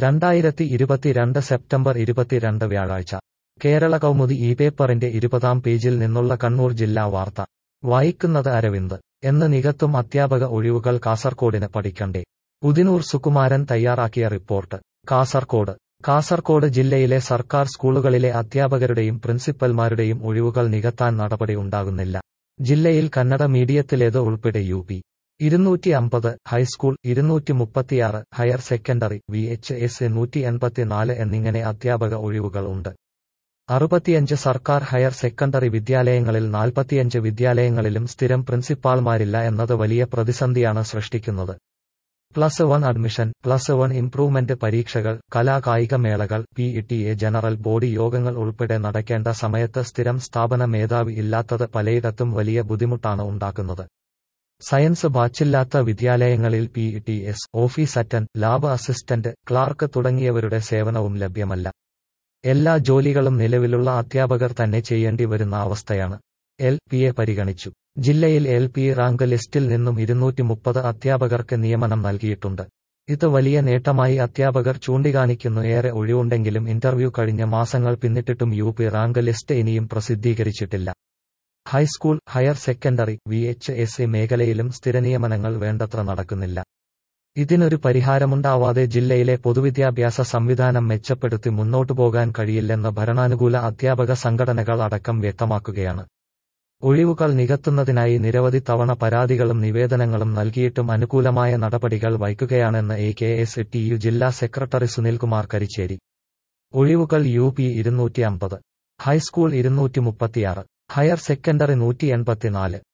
രണ്ടായിരത്തി ഇരുപത്തിരണ്ട് സെപ്റ്റംബർ ഇരുപത്തിരണ്ട് വ്യാഴാഴ്ച കേരള കൗമുദി ഈ പേപ്പറിന്റെ ഇരുപതാം പേജിൽ നിന്നുള്ള കണ്ണൂർ ജില്ലാ വാർത്ത വായിക്കുന്നത് അരവിന്ദ് എന്ന് നികത്തും അധ്യാപക ഒഴിവുകൾ കാസർകോടിന് പഠിക്കണ്ടേ ഉദിനൂർ സുകുമാരൻ തയ്യാറാക്കിയ റിപ്പോർട്ട് കാസർകോട് കാസർകോട് ജില്ലയിലെ സർക്കാർ സ്കൂളുകളിലെ അധ്യാപകരുടെയും പ്രിൻസിപ്പൽമാരുടെയും ഒഴിവുകൾ നികത്താൻ നടപടി ഉണ്ടാകുന്നില്ല ജില്ലയിൽ കന്നഡ മീഡിയത്തിലേത് ഉൾപ്പെടെ യു പി ഇരുന്നൂറ്റി അമ്പത് ഹൈസ്കൂൾ ഇരുന്നൂറ്റി മുപ്പത്തിയാറ് higher secondary V H S നൂറ്റി എൺപത്തിനാല് എന്നിങ്ങനെ അധ്യാപക ഒഴിവുകൾ ഉണ്ട് അറുപത്തിയഞ്ച് സർക്കാർ ഹയർ സെക്കൻഡറി വിദ്യാലയങ്ങളിൽ നാൽപ്പത്തിയഞ്ച് വിദ്യാലയങ്ങളിലും സ്ഥിരം പ്രിൻസിപ്പാൾമാരില്ല എന്നത് വലിയ പ്രതിസന്ധിയാണ് സൃഷ്ടിക്കുന്നത് plus one admission plus one improvement പരീക്ഷകൾ കലാകായിക മേളകൾ P T A general body യോഗങ്ങൾ ഉൾപ്പെടെ നടക്കേണ്ട സമയത്ത് സ്ഥിരം സ്ഥാപന മേധാവി ഇല്ലാത്തത് പലയിടത്തും വലിയ ബുദ്ധിമുട്ടാണ് ഉണ്ടാക്കുന്നത് സയൻസ് ബാച്ചില്ലാത്ത വിദ്യാലയങ്ങളിൽ P T S office attend lab assistant clerk തുടങ്ങിയവരുടെ സേവനവും ലഭ്യമല്ല എല്ലാ ജോലികളും നിലവിലുള്ള അധ്യാപകർ തന്നെ ചെയ്യേണ്ടി വരുന്ന അവസ്ഥയാണ് എൽ പിയെ പരിഗണിച്ചു ജില്ലയിൽ എൽ പി റാങ്ക് ലിസ്റ്റിൽ നിന്നും ഇരുന്നൂറ്റി മുപ്പത് അധ്യാപകർക്ക് നിയമനം നൽകിയിട്ടുണ്ട് ഇത് വലിയ നേട്ടമായി അധ്യാപകർ ചൂണ്ടിക്കാണിക്കുന്നു ഏറെ ഒഴിവുണ്ടെങ്കിലും ഇന്റർവ്യൂ കഴിഞ്ഞ മാസങ്ങൾ പിന്നിട്ടിട്ടും യു പി റാങ്ക് ലിസ്റ്റ് ഇനിയും പ്രസിദ്ധീകരിച്ചിട്ടില്ല high school higher secondary V H S C മേഖലയിലും സ്ഥിരനിയമനങ്ങൾ വേണ്ടത്ര നടക്കുന്നില്ല ഇതിനൊരു പരിഹാരമുണ്ടാവാതെ ജില്ലയിലെ പൊതുവിദ്യാഭ്യാസ സംവിധാനം മെച്ചപ്പെടുത്തി മുന്നോട്ടു പോകാൻ കഴിയില്ലെന്ന് ഭരണാനുകൂല അധ്യാപക സംഘടനകൾ അടക്കം വ്യക്തമാക്കുകയാണ് ഒഴിവുകൾ നികത്തുന്നതിനായി നിരവധി തവണ പരാതികളും നിവേദനങ്ങളും നൽകിയിട്ടും അനുകൂലമായ നടപടികൾ വൈകുകയാണെന്ന് A K S T U ജില്ലാ സെക്രട്ടറി സുനിൽകുമാർ കരിച്ചേരി ഒഴിവുകൾ യു പി ഇരുന്നൂറ്റി അമ്പത് ഹൈസ്കൂൾ ഇരുന്നൂറ്റി മുപ്പത്തിയാറ് ഹയർ സെക്കൻഡറി നൂറ്റി എൺപത്തിനാല്